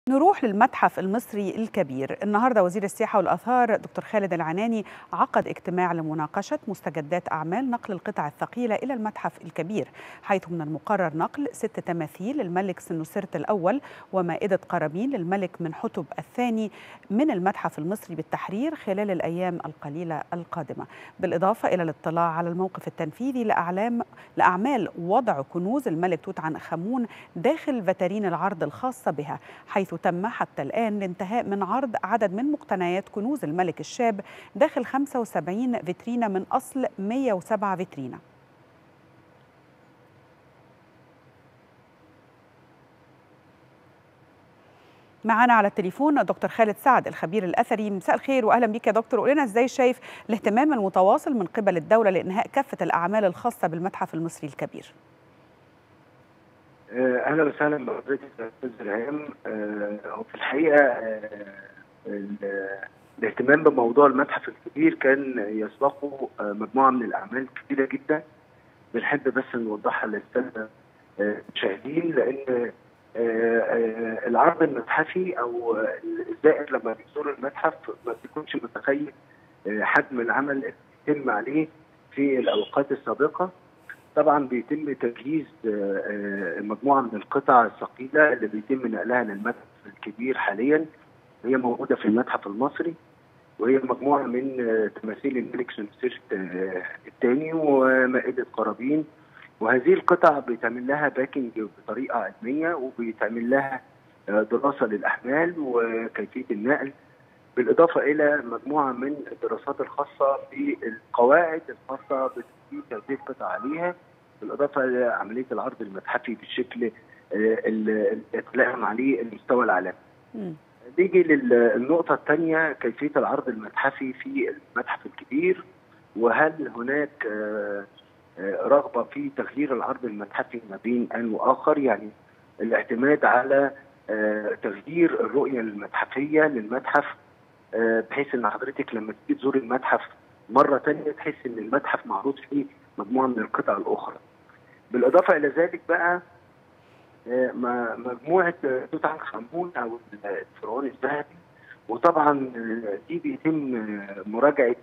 نروح للمتحف المصري الكبير النهاردة وزير السياحة والأثار دكتور خالد العناني عقد اجتماع لمناقشة مستجدات أعمال نقل القطع الثقيلة إلى المتحف الكبير حيث من المقرر نقل ست تماثيل للملك سنوسرت الأول ومائدة قرابين للملك من حتب الثاني من المتحف المصري بالتحرير خلال الأيام القليلة القادمة بالإضافة إلى الاطلاع على الموقف التنفيذي لأعلام لأعمال وضع كنوز الملك توت عنخ آمون داخل فترين العرض الخاصة بها حيث تم حتى الآن الانتهاء من عرض عدد من مقتنيات كنوز الملك الشاب داخل 75 فيترينا من أصل 107 فيترينا معانا على التليفون دكتور خالد سعد الخبير الاثري مساء الخير واهلا بك يا دكتور قول لنا ازاي شايف الاهتمام المتواصل من قبل الدوله لانهاء كافه الاعمال الخاصه بالمتحف المصري الكبير اهلا وسهلا بحضرتك يا استاذ ريهام وفي الحقيقه الاهتمام بموضوع المتحف الكبير كان يسبقه مجموعه من الاعمال كبيره جدا بنحب بس نوضحها للساده المشاهدين لان العرض المتحفي او الزائر لما بيزور المتحف ما بيكونش متخيل حجم العمل اللي بيتم عليه في الاوقات السابقه طبعا بيتم تجهيز مجموعه من القطع الثقيله اللي بيتم نقلها للمتحف الكبير حاليا هي موجوده في المتحف المصري وهي مجموعه من تماثيل الملك سنسرت الثاني ومائده قرابين وهذه القطع بيتعمل لها باكينج بطريقه علميه وبيتعمل لها دراسه للاحمال وكيفيه النقل بالاضافه الى مجموعه من الدراسات الخاصه بالقواعد الخاصه بتثبيت هذه القطع عليها بالاضافه الى عمليه العرض المتحفي بالشكل اللي يتلائم عليه المستوى العالمي. نيجي للنقطه الثانيه كيفيه العرض المتحفي في المتحف الكبير وهل هناك رغبه في تغيير العرض المتحفي ما بين ان واخر يعني الاعتماد على تغيير الرؤيه المتحفيه للمتحف بحيث ان حضرتك لما تيجي تزور المتحف مره ثانيه تحس ان المتحف معروض فيه مجموعه من القطع الاخرى. بالاضافه الى ذلك بقى مجموعه توت عنخ امون او الفرعون الذهبي وطبعا دي بيتم مراجعه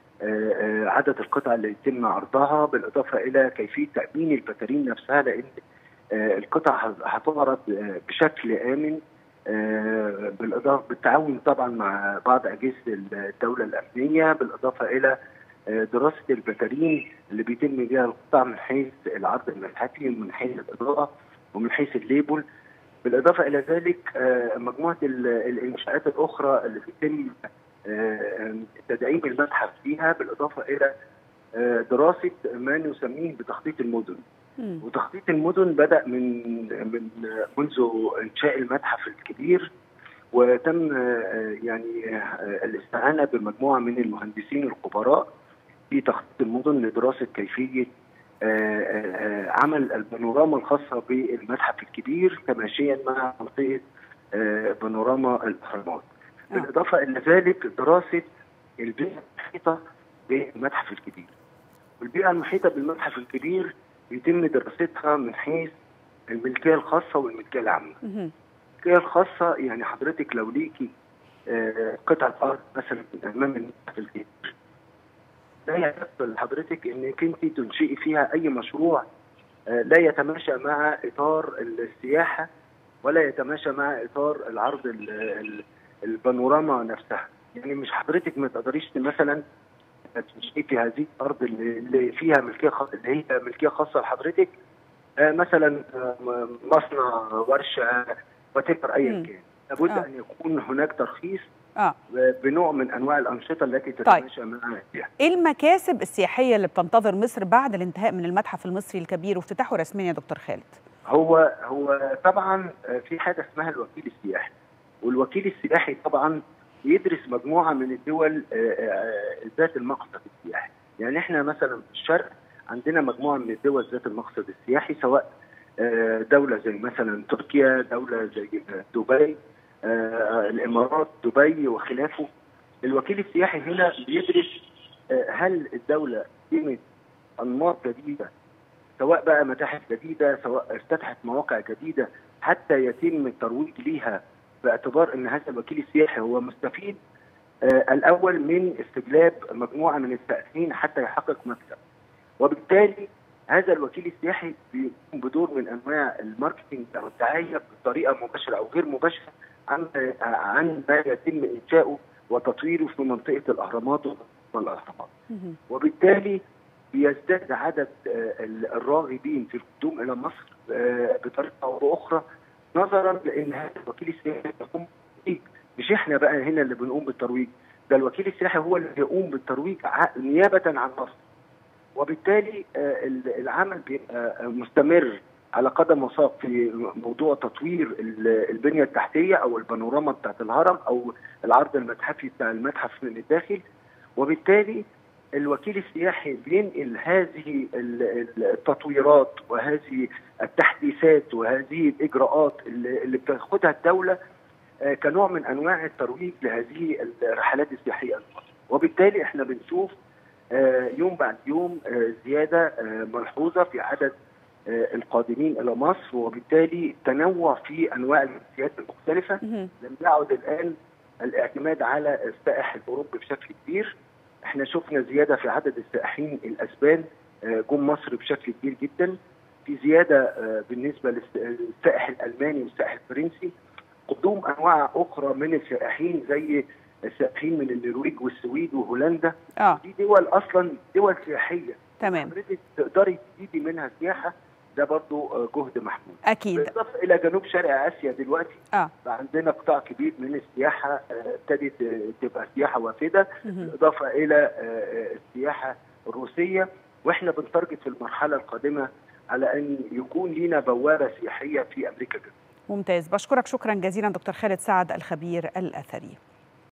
عدد القطع اللي يتم عرضها بالاضافه الى كيفيه تامين البتارين نفسها لان القطع هتعرض بشكل امن بالاضافه بالتعاون طبعا مع بعض اجهزه الدوله الامنيه بالاضافه الى دراسه البتارين اللي بيتم بها القطع من حيث العرض المتحفي ومن حيث الاضاءه ومن حيث الليبل بالاضافه الى ذلك مجموعه الانشاءات الاخرى اللي بيتم تدعيم المتحف فيها بالاضافه الى دراسه ما نسميه بتخطيط المدن. وتخطيط المدن بدا من من منذ انشاء المتحف الكبير وتم يعني الاستعانه بمجموعه من المهندسين الخبراء في تخطيط المدن لدراسه كيفيه عمل البانوراما الخاصه بالمتحف الكبير تماشيا مع منطقه بانوراما الاهرامات. بالاضافه الى ذلك دراسه البيئه المحيطه بالمتحف الكبير. والبيئه المحيطه بالمتحف الكبير يتم دراستها من حيث الملكيه الخاصه والملكيه العامه. الملكيه الخاصه يعني حضرتك لو ليكي آه قطعه ارض مثلا امام المتحف الكبير لا يحصل لحضرتك انك انت تنشئي فيها اي مشروع آه لا يتماشى مع اطار السياحه ولا يتماشى مع اطار العرض ال ال البانوراما نفسها يعني مش حضرتك ما تقدريش مثلا تنشئي في هذه الارض اللي فيها ملكيه خاصه اللي هي ملكيه خاصه لحضرتك آه مثلا آه مصنع ورشه وتكر ايا كان لابد آه. ان يكون هناك ترخيص آه. بنوع من انواع الانشطه التي تتماشى طيب. مع السياحه. ايه المكاسب السياحيه اللي بتنتظر مصر بعد الانتهاء من المتحف المصري الكبير وافتتاحه رسميا يا دكتور خالد؟ هو هو طبعا في حاجه اسمها الوكيل السياحي والوكيل السياحي طبعا يدرس مجموعه من الدول ذات المقصد السياحي يعني احنا مثلا في الشرق عندنا مجموعه من الدول ذات المقصد السياحي سواء دوله زي مثلا تركيا دوله زي دبي الامارات دبي وخلافه الوكيل السياحي هنا بيدرس هل الدوله قيمت انماط جديده سواء بقى متاحف جديده سواء افتتحت مواقع جديده حتى يتم الترويج ليها باعتبار ان هذا الوكيل السياحي هو مستفيد آه الاول من استجلاب مجموعه من السائحين حتى يحقق مكسب وبالتالي هذا الوكيل السياحي بيقوم بدور من انواع الماركتنج او الدعايه بطريقه مباشره او غير مباشره عن عن ما يتم انشاؤه وتطويره في منطقه الاهرامات والاهرامات وبالتالي بيزداد عدد الراغبين في القدوم الى مصر بطريقه او باخرى نظرا لان هذا الوكيل السياحي يقوم مش احنا بقى هنا اللي بنقوم بالترويج ده الوكيل السياحي هو اللي بيقوم بالترويج نيابه عن مصر وبالتالي العمل بيبقى مستمر على قدم وساق في موضوع تطوير البنيه التحتيه او البانوراما بتاعت الهرم او العرض المتحفي بتاع المتحف من الداخل وبالتالي الوكيل السياحي بينقل هذه التطويرات وهذه التحديثات وهذه الاجراءات اللي بتاخدها الدوله كنوع من انواع الترويج لهذه الرحلات السياحيه وبالتالي احنا بنشوف يوم بعد يوم زياده ملحوظه في عدد القادمين الى مصر وبالتالي تنوع في انواع الجنسيات المختلفه لم يعد الان الاعتماد على السائح الاوروبي بشكل كبير احنا شفنا زياده في عدد السائحين الاسبان جم مصر بشكل كبير جدا في زياده بالنسبه للسائح الالماني والسائح الفرنسي قدوم انواع اخرى من السائحين زي السائحين من النرويج والسويد وهولندا اه دي دول اصلا دول سياحيه تمام حضرتك تقدري تجيبي منها سياحه ده برضو جهد محمود اكيد بالاضافه الى جنوب شرق اسيا دلوقتي اه عندنا قطاع كبير من السياحه ابتدت تبقى سياحه وافده بالاضافه الى السياحه الروسيه واحنا بنتارجت في المرحله القادمه على ان يكون لنا بوابه سياحيه في امريكا الجنوبيه ممتاز بشكرك شكرا جزيلا دكتور خالد سعد الخبير الاثري